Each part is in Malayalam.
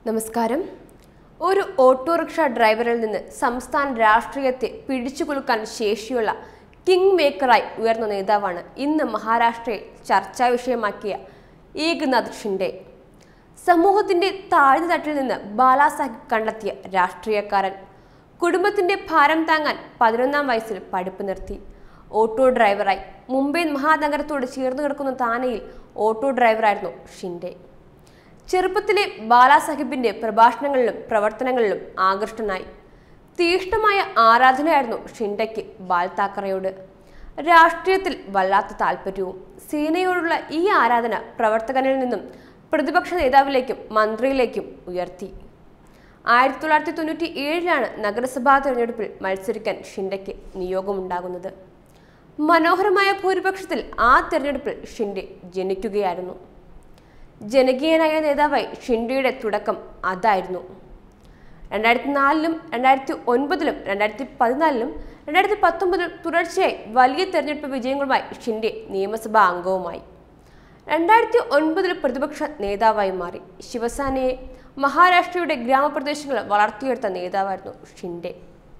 നമസ്കാരം ഒരു ഓട്ടോറിക്ഷ ഡ്രൈവറിൽ നിന്ന് സംസ്ഥാന രാഷ്ട്രീയത്തെ പിടിച്ചുകൊടുക്കാൻ ശേഷിയുള്ള കിങ് മേക്കറായി ഉയർന്ന നേതാവാണ് ഇന്ന് മഹാരാഷ്ട്രയിൽ ചർച്ചാ വിഷയമാക്കിയ ഏകനാഥ് ഷിൻഡെ സമൂഹത്തിന്റെ താഴ്ന്ന തട്ടിൽ നിന്ന് ബാലാസാഹിബ് കണ്ടെത്തിയ രാഷ്ട്രീയക്കാരൻ കുടുംബത്തിന്റെ ഭാരം താങ്ങാൻ പതിനൊന്നാം വയസ്സിൽ പഠിപ്പ് നിർത്തി ഓട്ടോ ഡ്രൈവറായി മുംബൈ മഹാനഗരത്തോട് ചേർന്ന് കിടക്കുന്ന താനയിൽ ഓട്ടോ ഡ്രൈവറായിരുന്നു ഷിൻഡെ ചെറുപ്പത്തിലെ ബാലാസാഹിബിന്റെ പ്രഭാഷണങ്ങളിലും പ്രവർത്തനങ്ങളിലും ആകൃഷ്ടനായി തീഷ്ണമായ ആരാധനയായിരുന്നു ഷിൻഡയ്ക്ക് ബാൽ താക്കറയോട് രാഷ്ട്രീയത്തിൽ വല്ലാത്ത താല്പര്യവും സേനയോടുള്ള ഈ ആരാധന പ്രവർത്തകനിൽ നിന്നും പ്രതിപക്ഷ നേതാവിലേക്കും മന്ത്രിയിലേക്കും ഉയർത്തി ആയിരത്തി തൊള്ളായിരത്തി തൊണ്ണൂറ്റി ഏഴിലാണ് നഗരസഭാ തെരഞ്ഞെടുപ്പിൽ മത്സരിക്കാൻ ഷിൻഡയ്ക്ക് നിയോഗമുണ്ടാകുന്നത് മനോഹരമായ ഭൂരിപക്ഷത്തിൽ ആ തെരഞ്ഞെടുപ്പിൽ ഷിൻഡെ ജനിക്കുകയായിരുന്നു ജനകീയനായ നേതാവായി ഷിൻഡയുടെ തുടക്കം അതായിരുന്നു രണ്ടായിരത്തി നാലിലും രണ്ടായിരത്തി ഒൻപതിലും രണ്ടായിരത്തി പതിനാലിലും രണ്ടായിരത്തി പത്തൊമ്പതിലും തുടർച്ചയായി വലിയ തെരഞ്ഞെടുപ്പ് വിജയങ്ങളുമായി ഷിൻഡെ നിയമസഭാ അംഗവുമായി രണ്ടായിരത്തി ഒൻപതിൽ പ്രതിപക്ഷ നേതാവായി മാറി ശിവസേനയെ മഹാരാഷ്ട്രയുടെ ഗ്രാമപ്രദേശങ്ങളിൽ വളർത്തിയെടുത്ത നേതാവായിരുന്നു ഷിൻഡെ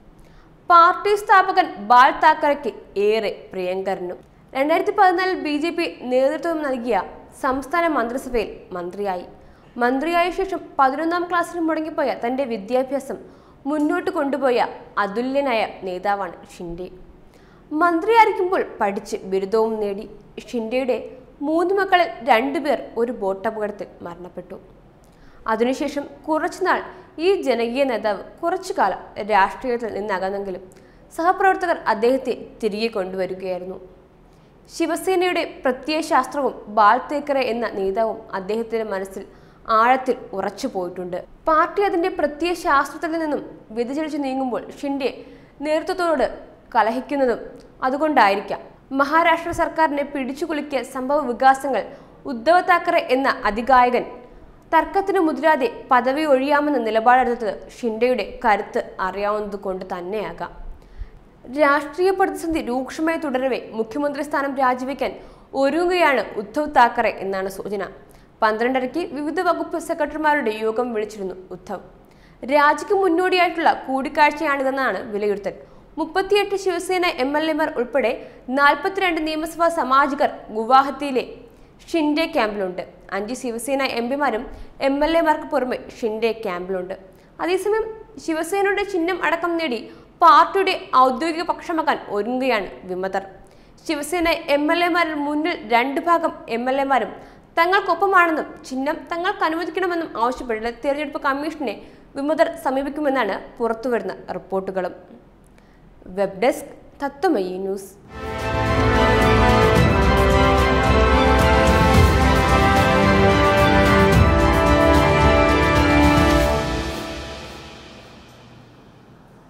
പാർട്ടി സ്ഥാപകൻ ബാൽ താക്കറയ്ക്ക് ഏറെ പ്രിയങ്കരനും രണ്ടായിരത്തി പതിനാലിൽ ബി ജെ പി നേതൃത്വം നൽകിയ സംസ്ഥാന മന്ത്രിസഭയിൽ മന്ത്രിയായി മന്ത്രിയായ ശേഷം പതിനൊന്നാം ക്ലാസ്സിൽ മുടങ്ങിപ്പോയ തന്റെ വിദ്യാഭ്യാസം മുന്നോട്ട് കൊണ്ടുപോയ അതുല്യനായ നേതാവാണ് ഷിൻഡെ മന്ത്രിയായിരിക്കുമ്പോൾ പഠിച്ച് ബിരുദവും നേടി ഷിൻഡെയുടെ മൂന്ന് മക്കളിൽ രണ്ടുപേർ ഒരു ബോട്ടപകടത്തിൽ മരണപ്പെട്ടു അതിനുശേഷം കുറച്ചുനാൾ ഈ ജനകീയ നേതാവ് കുറച്ചു കാലം രാഷ്ട്രീയത്തിൽ നിന്നകന്നെങ്കിലും സഹപ്രവർത്തകർ അദ്ദേഹത്തെ തിരികെ കൊണ്ടുവരികയായിരുന്നു ശിവസേനയുടെ പ്രത്യയശാസ്ത്രവും ബാൽ തേക്കറെ എന്ന നേതാവും അദ്ദേഹത്തിന്റെ മനസ്സിൽ ആഴത്തിൽ ഉറച്ചു പോയിട്ടുണ്ട് പാർട്ടി അതിന്റെ പ്രത്യയശാസ്ത്രത്തിൽ നിന്നും വ്യതിചലിച്ചു നീങ്ങുമ്പോൾ ഷിൻഡെ നേതൃത്വത്തോട് കലഹിക്കുന്നതും അതുകൊണ്ടായിരിക്കാം മഹാരാഷ്ട്ര സർക്കാരിനെ പിടിച്ചുകുലുക്കിയ സംഭവ വികാസങ്ങൾ ഉദ്ധവ് താക്കറെ എന്ന അതികായകൻ തർക്കത്തിന് മുതിരാതെ പദവി ഒഴിയാമെന്ന നിലപാടെടുത്തത് ഷിൻഡയുടെ കരുത്ത് അറിയാവുന്നത് കൊണ്ട് തന്നെയാകാം രാഷ്ട്രീയ പ്രതിസന്ധി രൂക്ഷമായി തുടരവെ മുഖ്യമന്ത്രി സ്ഥാനം രാജിവെക്കാൻ ഒരുങ്ങുകയാണ് ഉദ്ധവ് താക്കറെ എന്നാണ് സൂചന പന്ത്രണ്ടരയ്ക്ക് വിവിധ വകുപ്പ് സെക്രട്ടറിമാരുടെ യോഗം വിളിച്ചിരുന്നു ഉദ്ധവ് രാജിക്ക് മുന്നോടിയായിട്ടുള്ള കൂടിക്കാഴ്ചയാണിതെന്നാണ് വിലയിരുത്തൽ മുപ്പത്തിയെട്ട് ശിവസേന എം എൽ എമാർ ഉൾപ്പെടെ നാൽപ്പത്തിരണ്ട് നിയമസഭാ സമാജികർ ഗുവാഹത്തിയിലെ ഷിൻഡെ ക്യാമ്പിലുണ്ട് അഞ്ച് ശിവസേന എം പിമാരും എം എൽ എമാർക്ക് പുറമെ ഷിൻഡെ ക്യാമ്പിലുണ്ട് അതേസമയം ശിവസേനയുടെ ചിഹ്നം അടക്കം നേടി പാർട്ടിയുടെ ഔദ്യോഗിക പക്ഷമാക്കാൻ ഒരുങ്ങുകയാണ് വിമതർ ശിവസേന എം എൽ എമാരിൽ മുന്നിൽ രണ്ട് ഭാഗം എം എൽ എമാരും തങ്ങൾക്കൊപ്പമാണെന്നും ചിഹ്നം തങ്ങൾക്ക് അനുവദിക്കണമെന്നും ആവശ്യപ്പെട്ട് തിരഞ്ഞെടുപ്പ് കമ്മീഷനെ വിമതർ സമീപിക്കുമെന്നാണ് പുറത്തുവരുന്ന റിപ്പോർട്ടുകളും വെബ് ഡെസ്ക് തത്വമയി ന്യൂസ്